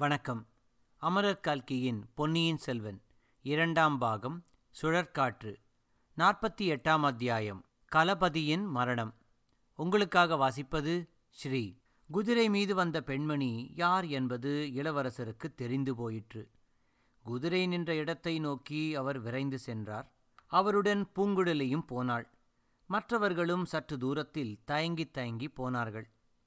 வணக்கம் அமரர் கல்கியின் பொன்னியின் செல்வன் இரண்டாம் பாகம் சுழற்காற்று நாற்பத்தி எட்டாம் அத்தியாயம் கலபதியின் மரணம் உங்களுக்காக வாசிப்பது ஸ்ரீ குதிரை மீது வந்த பெண்மணி யார் என்பது இளவரசருக்கு தெரிந்து போயிற்று குதிரை நின்ற இடத்தை நோக்கி அவர் விரைந்து சென்றார் அவருடன் பூங்குழலியும் போனாள் மற்றவர்களும் சற்று தூரத்தில் தயங்கித் தயங்கி போனார்கள்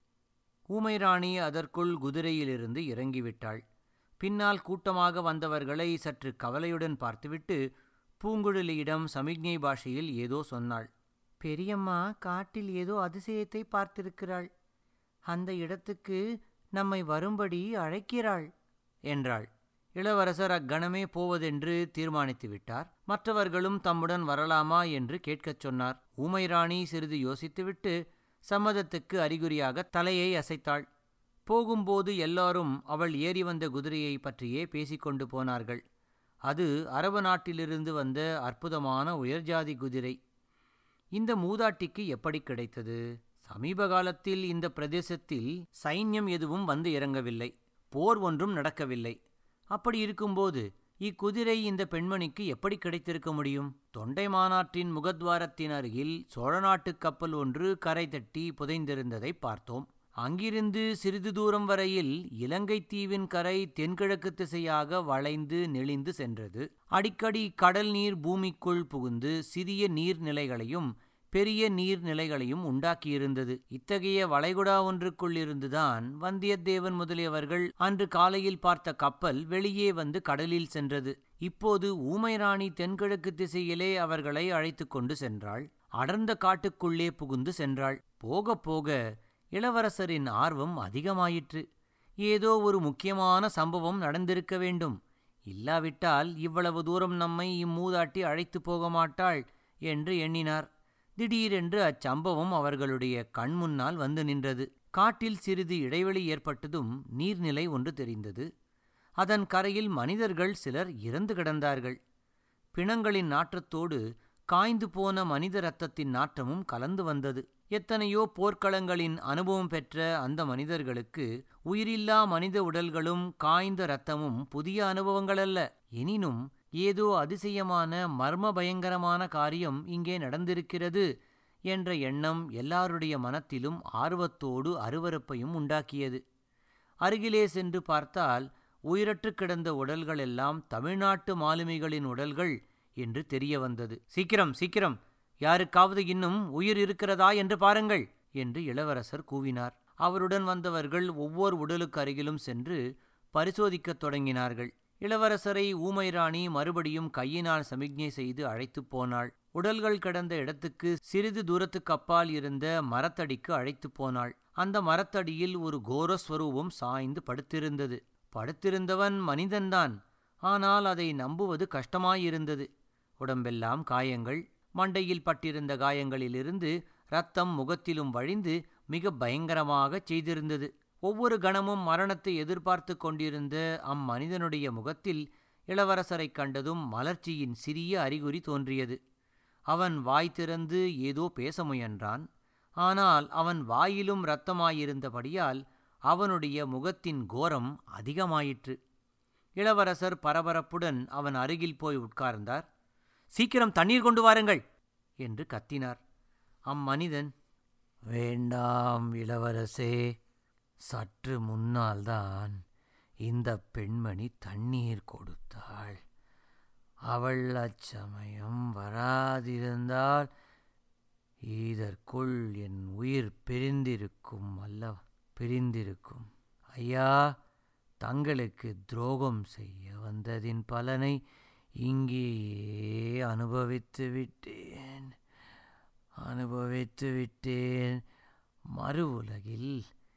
ஊமைராணி அதற்குள் குதிரையிலிருந்து இறங்கிவிட்டாள் பின்னால் கூட்டமாக வந்தவர்களை சற்று கவலையுடன் பார்த்துவிட்டு பூங்குழலியிடம் சமிக்ஞை பாஷையில் ஏதோ சொன்னாள் பெரியம்மா காட்டில் ஏதோ அதிசயத்தை பார்த்திருக்கிறாள் அந்த இடத்துக்கு நம்மை வரும்படி அழைக்கிறாள் என்றாள் இளவரசர் அக்கணமே போவதென்று தீர்மானித்து விட்டார் மற்றவர்களும் தம்முடன் வரலாமா என்று கேட்கச் சொன்னார் ஊமைராணி சிறிது யோசித்துவிட்டு சம்மதத்துக்கு அறிகுறியாக தலையை அசைத்தாள் போகும்போது எல்லாரும் அவள் ஏறி வந்த குதிரையை பற்றியே பேசிக்கொண்டு போனார்கள் அது அரபு நாட்டிலிருந்து வந்த அற்புதமான உயர்ஜாதி குதிரை இந்த மூதாட்டிக்கு எப்படி கிடைத்தது சமீப காலத்தில் இந்த பிரதேசத்தில் சைன்யம் எதுவும் வந்து இறங்கவில்லை போர் ஒன்றும் நடக்கவில்லை அப்படி இருக்கும்போது இக்குதிரை இந்த பெண்மணிக்கு எப்படி கிடைத்திருக்க முடியும் தொண்டை மாநாட்டின் முகத்வாரத்தின் அருகில் சோழ நாட்டுக் கப்பல் ஒன்று கரை தட்டி புதைந்திருந்ததை பார்த்தோம் அங்கிருந்து சிறிது தூரம் வரையில் இலங்கை தீவின் கரை தென்கிழக்கு திசையாக வளைந்து நெளிந்து சென்றது அடிக்கடி கடல் நீர் பூமிக்குள் புகுந்து சிறிய நீர்நிலைகளையும் பெரிய நீர்நிலைகளையும் உண்டாக்கியிருந்தது இத்தகைய வளைகுடா ஒன்றுக்குள்ளிருந்துதான் வந்தியத்தேவன் முதலியவர்கள் அன்று காலையில் பார்த்த கப்பல் வெளியே வந்து கடலில் சென்றது இப்போது ஊமைராணி தென்கிழக்கு திசையிலே அவர்களை அழைத்து கொண்டு சென்றாள் அடர்ந்த காட்டுக்குள்ளே புகுந்து சென்றாள் போக போக இளவரசரின் ஆர்வம் அதிகமாயிற்று ஏதோ ஒரு முக்கியமான சம்பவம் நடந்திருக்க வேண்டும் இல்லாவிட்டால் இவ்வளவு தூரம் நம்மை இம்மூதாட்டி அழைத்து போக மாட்டாள் என்று எண்ணினார் திடீரென்று அச்சம்பவம் அவர்களுடைய கண்முன்னால் வந்து நின்றது காட்டில் சிறிது இடைவெளி ஏற்பட்டதும் நீர்நிலை ஒன்று தெரிந்தது அதன் கரையில் மனிதர்கள் சிலர் இறந்து கிடந்தார்கள் பிணங்களின் நாற்றத்தோடு காய்ந்து போன மனித இரத்தத்தின் நாற்றமும் கலந்து வந்தது எத்தனையோ போர்க்களங்களின் அனுபவம் பெற்ற அந்த மனிதர்களுக்கு உயிரில்லா மனித உடல்களும் காய்ந்த இரத்தமும் புதிய அனுபவங்களல்ல எனினும் ஏதோ அதிசயமான மர்ம பயங்கரமான காரியம் இங்கே நடந்திருக்கிறது என்ற எண்ணம் எல்லாருடைய மனத்திலும் ஆர்வத்தோடு அருவருப்பையும் உண்டாக்கியது அருகிலே சென்று பார்த்தால் உயிரற்று கிடந்த உடல்கள் எல்லாம் தமிழ்நாட்டு மாலுமிகளின் உடல்கள் என்று தெரிய வந்தது சீக்கிரம் சீக்கிரம் யாருக்காவது இன்னும் உயிர் இருக்கிறதா என்று பாருங்கள் என்று இளவரசர் கூவினார் அவருடன் வந்தவர்கள் ஒவ்வொரு உடலுக்கு அருகிலும் சென்று பரிசோதிக்கத் தொடங்கினார்கள் இளவரசரை ஊமைராணி மறுபடியும் கையினால் சமிக்ஞை செய்து அழைத்துப் போனாள் உடல்கள் கிடந்த இடத்துக்கு சிறிது தூரத்துக்கு அப்பால் இருந்த மரத்தடிக்கு அழைத்துப் போனாள் அந்த மரத்தடியில் ஒரு கோரஸ்வரூபம் சாய்ந்து படுத்திருந்தது படுத்திருந்தவன் மனிதன்தான் ஆனால் அதை நம்புவது கஷ்டமாயிருந்தது உடம்பெல்லாம் காயங்கள் மண்டையில் பட்டிருந்த காயங்களிலிருந்து ரத்தம் முகத்திலும் வழிந்து மிக பயங்கரமாகச் செய்திருந்தது ஒவ்வொரு கணமும் மரணத்தை எதிர்பார்த்து கொண்டிருந்த அம்மனிதனுடைய முகத்தில் இளவரசரைக் கண்டதும் மலர்ச்சியின் சிறிய அறிகுறி தோன்றியது அவன் வாய் திறந்து ஏதோ பேச முயன்றான் ஆனால் அவன் வாயிலும் இரத்தமாயிருந்தபடியால் அவனுடைய முகத்தின் கோரம் அதிகமாயிற்று இளவரசர் பரபரப்புடன் அவன் அருகில் போய் உட்கார்ந்தார் சீக்கிரம் தண்ணீர் கொண்டு வாருங்கள் என்று கத்தினார் அம்மனிதன் வேண்டாம் இளவரசே சற்று முன்னால்தான் இந்த பெண்மணி தண்ணீர் கொடுத்தாள் அவள் அச்சமயம் வராதிருந்தால் இதற்குள் என் உயிர் பிரிந்திருக்கும் அல்லவா பிரிந்திருக்கும் ஐயா தங்களுக்கு துரோகம் செய்ய வந்ததின் பலனை இங்கேயே அனுபவித்து விட்டேன் அனுபவித்து விட்டேன் மறு உலகில்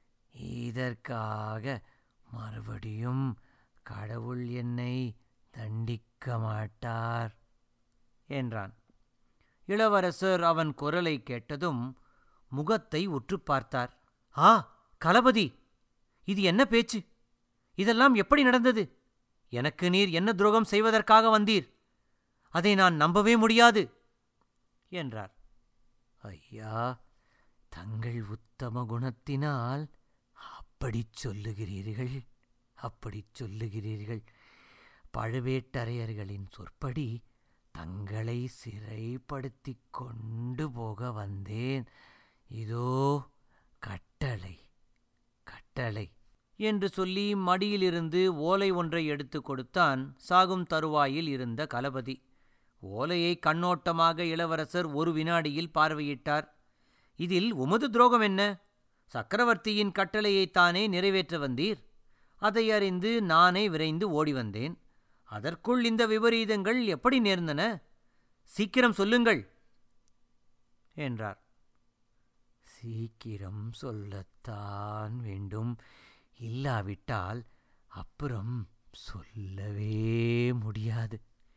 இதற்காக மறுபடியும் கடவுள் என்னை தண்டிக்க மாட்டார் என்றான் இளவரசர் அவன் குரலை கேட்டதும் முகத்தை உற்று பார்த்தார் ஆ களபதி இது என்ன பேச்சு இதெல்லாம் எப்படி நடந்தது எனக்கு நீர் என்ன துரோகம் செய்வதற்காக வந்தீர் அதை நான் நம்பவே முடியாது என்றார் ஐயா தங்கள் உத்தம குணத்தினால் அப்படிச் சொல்லுகிறீர்கள் அப்படிச் சொல்லுகிறீர்கள் பழுவேட்டரையர்களின் சொற்படி தங்களை சிறைப்படுத்திக் கொண்டு போக வந்தேன் இதோ கட்டளை கட்டளை என்று சொல்லி மடியிலிருந்து ஓலை ஒன்றை எடுத்து கொடுத்தான் சாகும் தருவாயில் இருந்த கலபதி ஓலையை கண்ணோட்டமாக இளவரசர் ஒரு வினாடியில் பார்வையிட்டார் இதில் உமது துரோகம் என்ன சக்கரவர்த்தியின் கட்டளையைத்தானே நிறைவேற்ற வந்தீர் அதை அறிந்து நானே விரைந்து ஓடி வந்தேன் அதற்குள் இந்த விபரீதங்கள் எப்படி நேர்ந்தன சீக்கிரம் சொல்லுங்கள் என்றார் சீக்கிரம் சொல்லத்தான் வேண்டும் இல்லாவிட்டால் அப்புறம் சொல்லவே முடியாது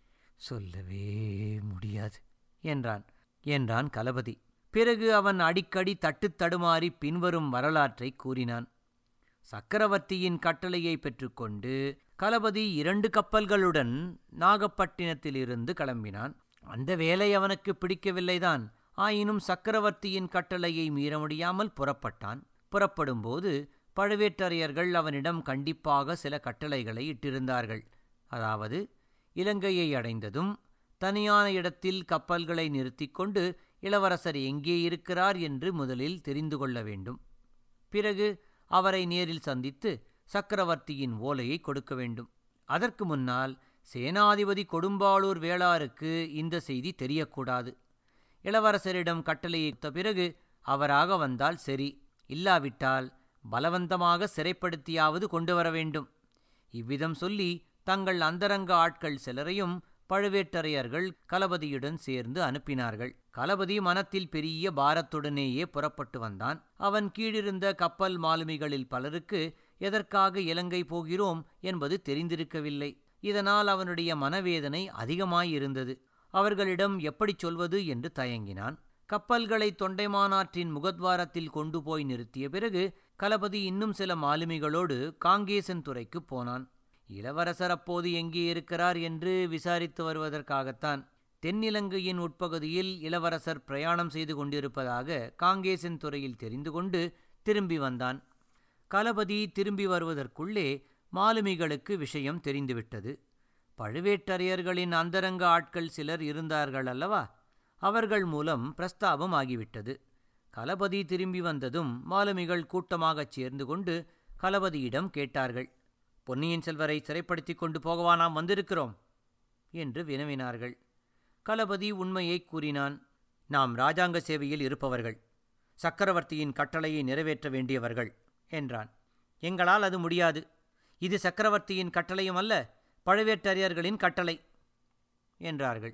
சொல்லவே முடியாது என்றான் என்றான் கலபதி பிறகு அவன் அடிக்கடி தட்டுத் தடுமாறி பின்வரும் வரலாற்றை கூறினான் சக்கரவர்த்தியின் கட்டளையை பெற்றுக்கொண்டு கலபதி இரண்டு கப்பல்களுடன் நாகப்பட்டினத்திலிருந்து கிளம்பினான் அந்த வேலை அவனுக்கு பிடிக்கவில்லைதான் ஆயினும் சக்கரவர்த்தியின் கட்டளையை மீற முடியாமல் புறப்பட்டான் புறப்படும்போது பழுவேட்டரையர்கள் அவனிடம் கண்டிப்பாக சில கட்டளைகளை இட்டிருந்தார்கள் அதாவது இலங்கையை அடைந்ததும் தனியான இடத்தில் கப்பல்களை நிறுத்திக் கொண்டு இளவரசர் எங்கே இருக்கிறார் என்று முதலில் தெரிந்து கொள்ள வேண்டும் பிறகு அவரை நேரில் சந்தித்து சக்கரவர்த்தியின் ஓலையை கொடுக்க வேண்டும் அதற்கு முன்னால் சேனாதிபதி கொடும்பாளூர் வேளாருக்கு இந்த செய்தி தெரியக்கூடாது இளவரசரிடம் கட்டளையை கொடுத்த பிறகு அவராக வந்தால் சரி இல்லாவிட்டால் பலவந்தமாக சிறைப்படுத்தியாவது கொண்டு வர வேண்டும் இவ்விதம் சொல்லி தங்கள் அந்தரங்க ஆட்கள் சிலரையும் பழுவேட்டரையர்கள் கலபதியுடன் சேர்ந்து அனுப்பினார்கள் கலபதி மனத்தில் பெரிய பாரத்துடனேயே புறப்பட்டு வந்தான் அவன் கீழிருந்த கப்பல் மாலுமிகளில் பலருக்கு எதற்காக இலங்கை போகிறோம் என்பது தெரிந்திருக்கவில்லை இதனால் அவனுடைய மனவேதனை அதிகமாயிருந்தது அவர்களிடம் எப்படிச் சொல்வது என்று தயங்கினான் கப்பல்களை தொண்டைமானாற்றின் முகத்வாரத்தில் கொண்டு போய் நிறுத்திய பிறகு கலபதி இன்னும் சில மாலுமிகளோடு காங்கேசன் துறைக்குப் போனான் இளவரசர் அப்போது எங்கே இருக்கிறார் என்று விசாரித்து வருவதற்காகத்தான் தென்னிலங்கையின் உட்பகுதியில் இளவரசர் பிரயாணம் செய்து கொண்டிருப்பதாக காங்கேசன் துறையில் தெரிந்து கொண்டு திரும்பி வந்தான் கலபதி திரும்பி வருவதற்குள்ளே மாலுமிகளுக்கு விஷயம் தெரிந்துவிட்டது பழுவேட்டரையர்களின் அந்தரங்க ஆட்கள் சிலர் இருந்தார்கள் அல்லவா அவர்கள் மூலம் பிரஸ்தாபம் ஆகிவிட்டது கலபதி திரும்பி வந்ததும் மாலுமிகள் கூட்டமாகச் சேர்ந்து கொண்டு கலபதியிடம் கேட்டார்கள் பொன்னியின் செல்வரை சிறைப்படுத்திக் கொண்டு போகவா நாம் வந்திருக்கிறோம் என்று வினவினார்கள் கலபதி உண்மையை கூறினான் நாம் ராஜாங்க சேவையில் இருப்பவர்கள் சக்கரவர்த்தியின் கட்டளையை நிறைவேற்ற வேண்டியவர்கள் என்றான் எங்களால் அது முடியாது இது சக்கரவர்த்தியின் கட்டளையும் அல்ல பழுவேட்டரையர்களின் கட்டளை என்றார்கள்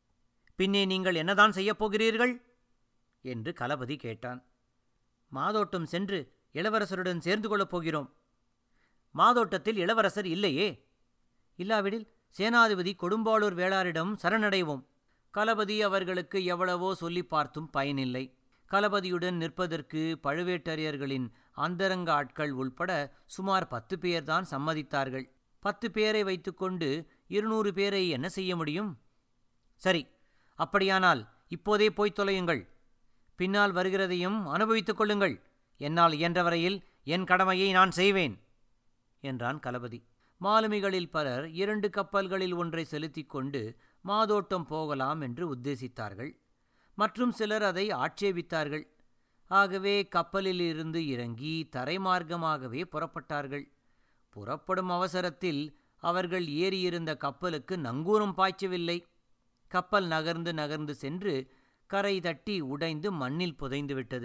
பின்னே நீங்கள் என்னதான் செய்யப் போகிறீர்கள் என்று கலபதி கேட்டான் மாதோட்டம் சென்று இளவரசருடன் சேர்ந்து கொள்ளப் போகிறோம் மாதோட்டத்தில் இளவரசர் இல்லையே இல்லாவிடில் சேனாதிபதி கொடும்பாளூர் வேளாரிடம் சரணடைவோம் கலபதி அவர்களுக்கு எவ்வளவோ சொல்லி பார்த்தும் பயனில்லை கலபதியுடன் நிற்பதற்கு பழுவேட்டரையர்களின் அந்தரங்க ஆட்கள் உள்பட சுமார் பத்து பேர்தான் சம்மதித்தார்கள் பத்து பேரை வைத்துக்கொண்டு இருநூறு பேரை என்ன செய்ய முடியும் சரி அப்படியானால் இப்போதே போய்த் தொலையுங்கள் பின்னால் வருகிறதையும் அனுபவித்துக் கொள்ளுங்கள் என்னால் இயன்றவரையில் என் கடமையை நான் செய்வேன் என்றான் கலபதி மாலுமிகளில் பலர் இரண்டு கப்பல்களில் ஒன்றை செலுத்திக் கொண்டு மாதோட்டம் போகலாம் என்று உத்தேசித்தார்கள் மற்றும் சிலர் அதை ஆட்சேபித்தார்கள் ஆகவே கப்பலில் இருந்து இறங்கி தரைமார்க்கமாகவே புறப்பட்டார்கள் புறப்படும் அவசரத்தில் அவர்கள் ஏறியிருந்த கப்பலுக்கு நங்கூரம் பாய்ச்சவில்லை கப்பல் நகர்ந்து நகர்ந்து சென்று கரை தட்டி உடைந்து மண்ணில் புதைந்துவிட்டது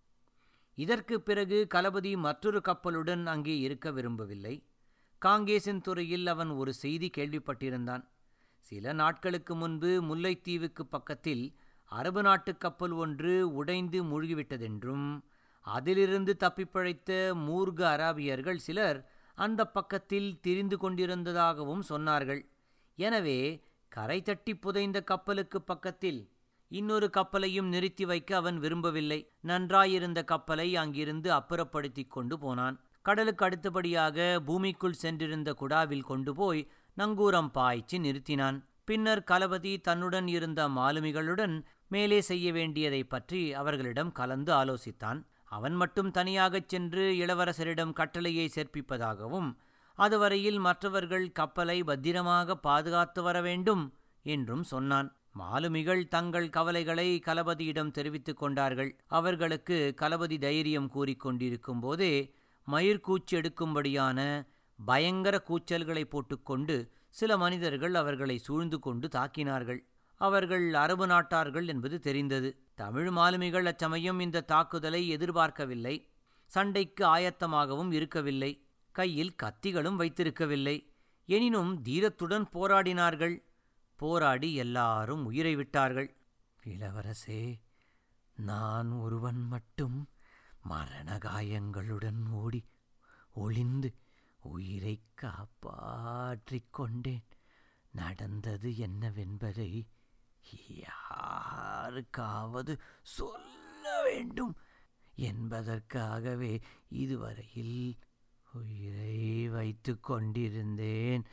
இதற்குப் பிறகு கலபதி மற்றொரு கப்பலுடன் அங்கே இருக்க விரும்பவில்லை காங்கேசன் துறையில் அவன் ஒரு செய்தி கேள்விப்பட்டிருந்தான் சில நாட்களுக்கு முன்பு முல்லைத்தீவுக்கு பக்கத்தில் அரபு நாட்டுக் கப்பல் ஒன்று உடைந்து மூழ்கிவிட்டதென்றும் அதிலிருந்து தப்பிப்பிழைத்த மூர்க அராபியர்கள் சிலர் அந்த பக்கத்தில் திரிந்து கொண்டிருந்ததாகவும் சொன்னார்கள் எனவே கரை தட்டி புதைந்த கப்பலுக்கு பக்கத்தில் இன்னொரு கப்பலையும் நிறுத்தி வைக்க அவன் விரும்பவில்லை நன்றாயிருந்த கப்பலை அங்கிருந்து அப்புறப்படுத்திக் கொண்டு போனான் கடலுக்கு அடுத்தபடியாக பூமிக்குள் சென்றிருந்த குடாவில் கொண்டு போய் நங்கூரம் பாய்ச்சி நிறுத்தினான் பின்னர் கலபதி தன்னுடன் இருந்த மாலுமிகளுடன் மேலே செய்ய வேண்டியதைப் பற்றி அவர்களிடம் கலந்து ஆலோசித்தான் அவன் மட்டும் தனியாகச் சென்று இளவரசரிடம் கட்டளையை சேர்ப்பிப்பதாகவும் அதுவரையில் மற்றவர்கள் கப்பலை பத்திரமாக பாதுகாத்து வர வேண்டும் என்றும் சொன்னான் மாலுமிகள் தங்கள் கவலைகளை கலபதியிடம் தெரிவித்துக் கொண்டார்கள் அவர்களுக்கு கலபதி தைரியம் கூறிக்கொண்டிருக்கும் போதே மயிர்கூச்சு எடுக்கும்படியான பயங்கர கூச்சல்களை போட்டுக்கொண்டு சில மனிதர்கள் அவர்களை சூழ்ந்து கொண்டு தாக்கினார்கள் அவர்கள் அரபு நாட்டார்கள் என்பது தெரிந்தது தமிழ் மாலுமிகள் அச்சமயம் இந்த தாக்குதலை எதிர்பார்க்கவில்லை சண்டைக்கு ஆயத்தமாகவும் இருக்கவில்லை கையில் கத்திகளும் வைத்திருக்கவில்லை எனினும் தீரத்துடன் போராடினார்கள் போராடி எல்லாரும் உயிரை விட்டார்கள் இளவரசே நான் ஒருவன் மட்டும் மரண காயங்களுடன் ஓடி ஒளிந்து உயிரை காப்பாற்றிக் கொண்டேன் நடந்தது என்னவென்பதை யாருக்காவது சொல்ல வேண்டும் என்பதற்காகவே இதுவரையில் உயிரை வைத்து கொண்டிருந்தேன்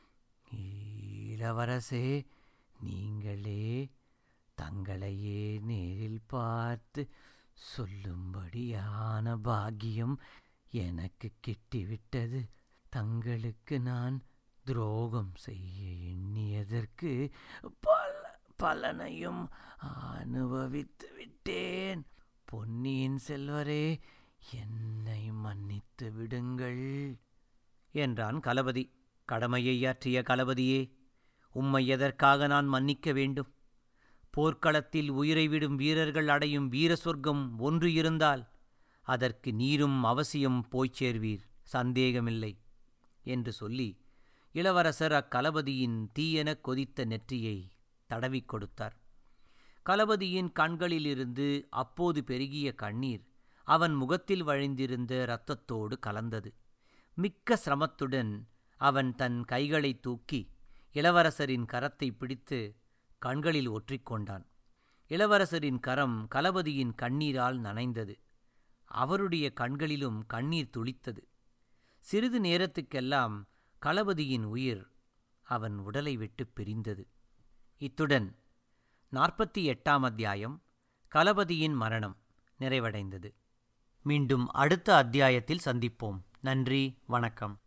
இளவரசே நீங்களே தங்களையே நேரில் பார்த்து சொல்லும்படியான பாக்கியம் எனக்கு கிட்டிவிட்டது தங்களுக்கு நான் துரோகம் செய்ய எண்ணியதற்கு பல பலனையும் அனுபவித்து விட்டேன் பொன்னியின் செல்வரே என்னை மன்னித்து விடுங்கள் என்றான் கலபதி கடமையை ஆற்றிய கலபதியே உம்மை எதற்காக நான் மன்னிக்க வேண்டும் போர்க்களத்தில் உயிரை விடும் வீரர்கள் அடையும் வீர சொர்க்கம் ஒன்று இருந்தால் அதற்கு நீரும் அவசியம் போய்ச் சேர்வீர் சந்தேகமில்லை என்று சொல்லி இளவரசர் அக்கலபதியின் தீயெனக் கொதித்த நெற்றியை தடவிக் கொடுத்தார் கலபதியின் கண்களிலிருந்து அப்போது பெருகிய கண்ணீர் அவன் முகத்தில் வழிந்திருந்த இரத்தத்தோடு கலந்தது மிக்க சிரமத்துடன் அவன் தன் கைகளை தூக்கி இளவரசரின் கரத்தை பிடித்து கண்களில் ஒற்றிக்கொண்டான் இளவரசரின் கரம் கலபதியின் கண்ணீரால் நனைந்தது அவருடைய கண்களிலும் கண்ணீர் துளித்தது சிறிது நேரத்துக்கெல்லாம் களபதியின் உயிர் அவன் உடலை விட்டு பிரிந்தது இத்துடன் நாற்பத்தி எட்டாம் அத்தியாயம் களபதியின் மரணம் நிறைவடைந்தது மீண்டும் அடுத்த அத்தியாயத்தில் சந்திப்போம் நன்றி வணக்கம்